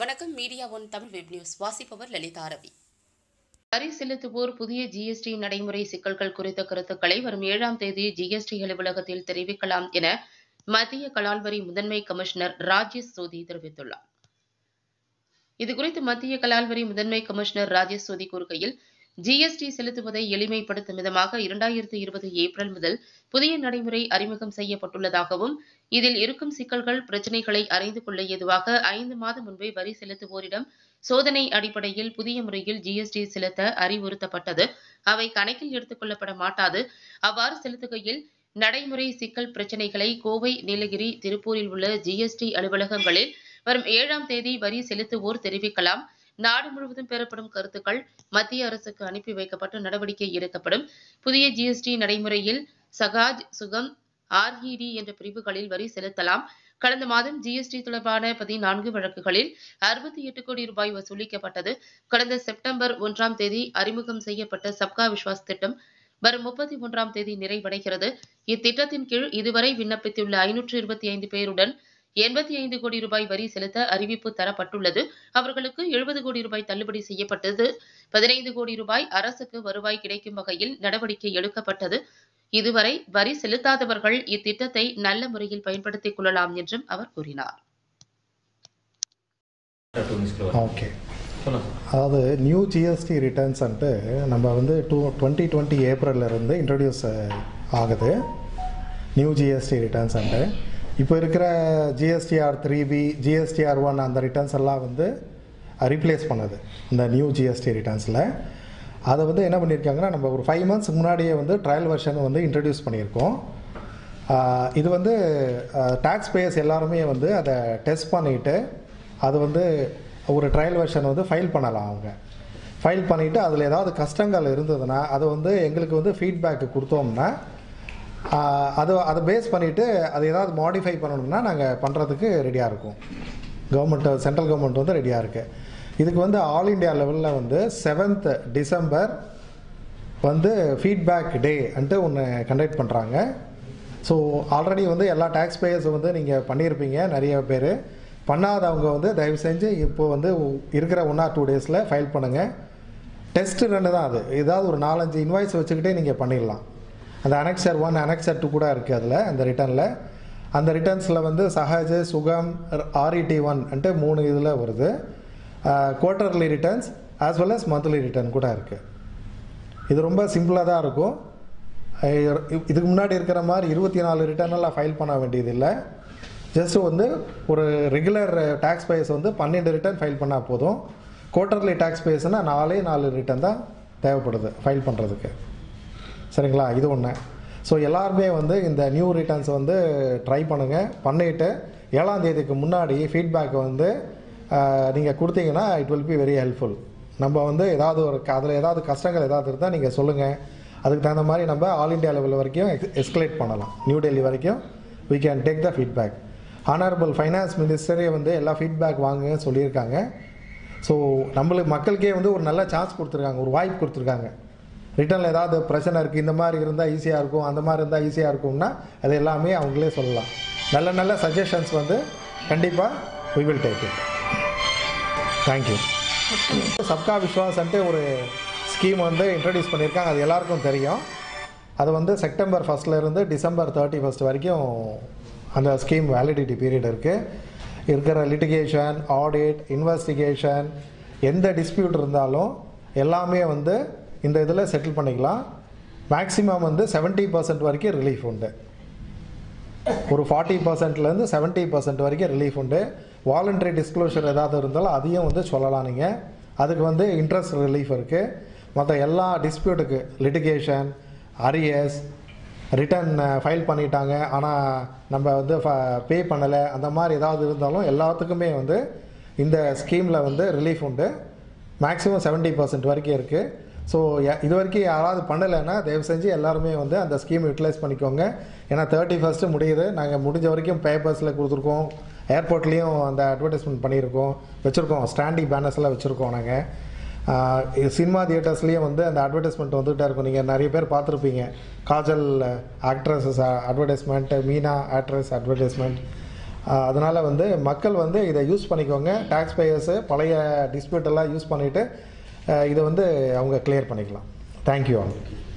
வணக்கம் media one Tamil web news வாசிப்பவர் லலிதா ரவி வரி செலுத்துவோர் புதிய ஜிஎஸ்டி நடைமுறை சிக்கல்கள் குறித்த கருத்துக்களை வரும் ஏழாம் தேதி ஜிஎஸ்டி அலுவலகத்தில் தெரிவிக்கலாம் என மத்திய கலால் வரி முதன்மை கமிஷனர் ராஜேஷ் சோதி தெரிவித்துள்ளார் இதுகுறித்து மத்திய கலால் வரி முதன்மை கமிஷனர் ராஜேஷ் சோதி கூறுகையில் ஜிஎஸ்டி செலுத்துவதை எளிமைப்படுத்தும் விதமாக இரண்டாயிரத்தி இருபது ஏப்ரல் முதல் புதிய நடைமுறை அறிமுகம் செய்யப்பட்டுள்ளதாகவும் இதில் இருக்கும் சிக்கல்கள் பிரச்சினைகளை அறிந்து கொள்ள ஏதுவாக ஐந்து மாதம் முன்பே வரி செலுத்துவோரிடம் சோதனை அடிப்படையில் புதிய முறையில் ஜிஎஸ்டி செலுத்த அறிவுறுத்தப்பட்டது அவை கணக்கில் எடுத்துக் கொள்ளப்பட மாட்டாது அவ்வாறு செலுத்துகையில் நடைமுறை சிக்கல் பிரச்சினைகளை கோவை நீலகிரி திருப்பூரில் உள்ள ஜிஎஸ்டி அலுவலகங்களில் வரும் ஏழாம் தேதி வரி செலுத்துவோர் தெரிவிக்கலாம் நாடு முழுவதும் பெறப்படும் கருத்துக்கள் மத்திய அரசுக்கு அனுப்பி வைக்கப்பட்டு நடவடிக்கை எடுக்கப்படும் புதிய ஜிஎஸ்டி நடைமுறையில் சகாஜ் சுகம் ஆர்இடி என்ற பிரிவுகளில் வரி செலுத்தலாம் கடந்த மாதம் ஜிஎஸ்டி தொடர்பான பதினான்கு வழக்குகளில் அறுபத்தி எட்டு கோடி ரூபாய் வசூலிக்கப்பட்டது கடந்த செப்டம்பர் ஒன்றாம் தேதி அறிமுகம் செய்யப்பட்ட சப்கா விஸ்வாஸ் திட்டம் வரும் முப்பத்தி ஒன்றாம் தேதி நிறைவடைகிறது இத்திட்டத்தின் கீழ் இதுவரை விண்ணப்பித்துள்ள ஐநூற்று இருபத்தி ஐந்து பேருடன் எண்பத்தி ஐந்து கோடி ரூபாய் வரி செலுத்த அறிவிப்பு தரப்பட்டுள்ளது அவர்களுக்கு எழுபது கோடி ரூபாய் தள்ளுபடி செய்யப்பட்டது பதினைந்து கோடி ரூபாய் அரசுக்கு வருவாய் கிடைக்கும் வகையில் நடவடிக்கை எடுக்கப்பட்டது இதுவரை வரி செலுத்தாதவர்கள் இத்திட்டத்தை நல்ல முறையில் பயன்படுத்திக் கொள்ளலாம் என்றும் அவர் கூறினார் டூ மினிட்ஸ்க்கு வரும் ஓகே சொல்லுங்க அதாவது நியூ ஜிஎஸ்டி ரிட்டர்ன்ஸ்ன்ட்டு நம்ம வந்து டூ டுவெண்ட்டி டுவெண்ட்டி இருந்து இன்ட்ரடியூஸ் ஆகுது நியூ ஜிஎஸ்டி ரிட்டர்ன்ஸ்ன்ட்டு இப்போ இருக்கிற GSTR three B GSTR one அந்த ரிட்டர்ன்ஸ் எல்லாம் வந்து ரீப்ளேஸ் பண்ணுது இந்த நியூ ஜிஎஸ்டி ரிட்டர்ன்ஸில் அதை வந்து என்ன பண்ணியிருக்காங்கன்னா நம்ம ஒரு ஃபைவ் மந்த்ஸ் முன்னாடியே வந்து ட்ரையல் வெர்ஷன் வந்து இன்ட்ரடியூஸ் பண்ணியிருக்கோம் ஆஹ் இது வந்து டேக்ஸ் பேயர்ஸ் எல்லாருமே வந்து அதை டெஸ்ட் பண்ணிவிட்டு அது வந்து ஒரு ட்ரையல் வெர்ஷன் வந்து ஃபைல் பண்ணலாம் அவங்க ஃபைல் பண்ணிவிட்டு அதில் ஏதாவது கஷ்டங்கள் இருந்ததுன்னா அதை வந்து எங்களுக்கு வந்து ஃபீட்பேக் கொடுத்தோம்னா ஆஹ் அது அதை பேஸ் பண்ணிவிட்டு அது ஏதாவது மாடிஃபை பண்ணணும்னா நாங்கள் பண்ணுறதுக்கு ரெடியாக இருக்கோம் கவர்மெண்ட் சென்ட்ரல் கவர்மெண்ட் வந்து ரெடியாக இருக்குது இதுக்கு வந்து ஆல் இண்டியா லெவலில் வந்து செவன்த் டிசம்பர் வந்து ஃபீட்பேக் டே அன்ட்டு ஒன்று கண்டக்ட் பண்ணுறாங்க ஸோ ஆல்ரெடி வந்து எல்லா டேக்ஸ் பேயர்ஸ் வந்து நீங்கள் பண்ணியிருப்பீங்க நிறைய பேர் பண்ணாதவங்க வந்து தயவு செஞ்சு இப்போ வந்து இருக்கிற ஒன் ஆர் டூ டேஸில் ஃபைல் பண்ணுங்கள் டெஸ்ட் ரெண்டு தான் அது ஏதாவது ஒரு நாலஞ்சு இன்வாய்ஸ் வச்சுக்கிட்டே நீங்கள் பண்ணிடலாம் அந்த அனெக்சர் ஒன் அனெக்சர் டூ கூட இருக்குது அதில் அந்த ரிட்டர்னில் அந்த ரிட்டர்ன்ஸில் வந்து சஹஜ் சுகம் ஆர்இடி ஒன் அன்ட்டு மூணு இதில் வருது quarterly returns as well as monthly return கூட இருக்குது இது ரொம்ப சிம்பிளாக தான் இருக்கும் அஹ் இதுக்கு முன்னாடி இருக்கிற மாதிரி இருபத்தி நாலு ரிட்டர்னெல்லாம் ஃபைல் பண்ண வேண்டியதில்லை ஜஸ்ட் வந்து ஒரு ரெகுலர் டேக்ஸ் பேஸ் வந்து பன்னெண்டு ரிட்டர்ன் ஃபைல் பண்ணால் போதும் குவார்ட்டர்லி டேக்ஸ் பேஸ்னால் நாலே நாலு ரிட்டர்ன் தான் தேவைப்படுது ஃபைல் பண்ணுறதுக்கு சரிங்களா இது ஒன்று ஸோ எல்லாருமே வந்து இந்த நியூ ரிட்டர்ன்ஸ் வந்து ட்ரை பண்ணுங்கள் பண்ணிவிட்டு ஏழாம் தேதிக்கு முன்னாடி ஃபீட்பேக் வந்து நீங்கள் கொடுத்தீங்கன்னா it will be very helpful நம்ம வந்து ஏதாவது ஒரு அதில் ஏதாவது கஷ்டங்கள் ஏதாவது இருந்தால் நீங்கள் சொல்லுங்கள் அதுக்கு தகுந்த மாதிரி நம்ம ஆல் இண்டியா லெவல் வரைக்கும் எஸ்கலேட் பண்ணலாம் நியூ டெல்லி வரைக்கும் we can take the feedback honourable finance மினிஸ்டரே வந்து எல்லா ஃபீட்பேக் வாங்குங்க சொல்லியிருக்காங்க ஸோ நம்மளுக்கு மக்களுக்கே வந்து ஒரு நல்ல சான்ஸ் கொடுத்துருக்காங்க ஒரு வாய்ப்பு கொடுத்துருக்காங்க ரிட்டர்னில் ஏதாவது பிரச்சனை இருக்குது இந்த மாதிரி இருந்தால் ஈஸியாக இருக்கும் அந்த மாதிரி இருந்தால் ஈஸியாக இருக்கும்னா அது எல்லாமே அவங்களே சொல்லலாம் நல்ல நல்ல சஜஷன்ஸ் வந்து கண்டிப்பாக we will take it thank you Sabka விஸ்வாஸ்ன்ட்டு ஒரு ஸ்கீம் வந்து இன்ட்ரடியூஸ் பண்ணியிருக்காங்க அது எல்லாருக்கும் தெரியும் அது வந்து செப்டம்பர் ஃபஸ்ட்ல இருந்து டிசம்பர் தேர்ட்டி ஃபஸ்ட் வரைக்கும் அந்த ஸ்கீம் வேலிடிட்டி பீரியட் இருக்குது இருக்கிற லிட்டிகேஷன் ஆடிட் இன்வெஸ்டிகேஷன் எந்த டிஸ்பியூட் இருந்தாலும் எல்லாமே வந்து இந்த இதில் செட்டில் பண்ணிக்கலாம் மேக்ஸிமம் வந்து 70% பர்சன்ட் வரைக்கும் ரிலீஃப் உண்டு ஒரு ஃபார்ட்டி பர்சன்ட்லேருந்து செவன்ட்டி பர்சன்ட் வரைக்கும் ரிலீஃப் உண்டு வாலண்டரி டிஸ்க்ளோஷர் ஏதாவது இருந்தாலும் அதையும் வந்து சொல்லலாம் நீங்கள் அதுக்கு வந்து இன்ட்ரெஸ்ட் ரிலீஃப் இருக்குது மற்ற எல்லா டிஸ்பியூட்டுக்கு லிட்டிகேஷன் அரியஸ் ரிட்டர்ன் ஃபைல் பண்ணிட்டாங்க ஆனால் நம்ம வந்து பே பண்ணலை அந்த மாதிரி ஏதாவது இருந்தாலும் எல்லாத்துக்குமே வந்து இந்த ஸ்கீமில் வந்து ரிலீஃப் உண்டு மேக்ஸிமம் 70% பர்சன்ட் வரைக்கும் இருக்குது ஸோ இது வரைக்கும் யாராவது பண்ணலைன்னா தயவு செஞ்சு எல்லாருமே வந்து அந்த ஸ்கீம் யூட்டிலைஸ் பண்ணிக்கோங்க ஏன்னா தேர்ட்டி ஃபஸ்ட்டு முடியுது நாங்கள் முடிஞ்ச வரைக்கும் பேப்பர்ஸில் கொடுத்துருக்கோம் ஏர்போர்ட்லேயும் அந்த அட்வர்டைஸ்மெண்ட் பண்ணியிருக்கோம் வச்சுருக்கோம் ஸ்டாண்டிங் பேனர்ஸ்லாம் வச்சுருக்கோம் நாங்கள் சினிமா தியேட்டர்ஸ்லேயும் வந்து அந்த அட்வர்டைஸ்மெண்ட் வந்துகிட்டே இருக்கும் நீங்கள் நிறைய பேர் பார்த்துருப்பீங்க Kajal actresses advertisement Meena actress advertisement அதனால் வந்து மக்கள் வந்து இதை யூஸ் பண்ணிக்கோங்க டேக்ஸ் பேயர்ஸு பழைய டிஸ்பியூட் எல்லாம் யூஸ் பண்ணிவிட்டு இதை வந்து அவங்க கிளியர் பண்ணிக்கலாம் தேங்க்யூ ஆல்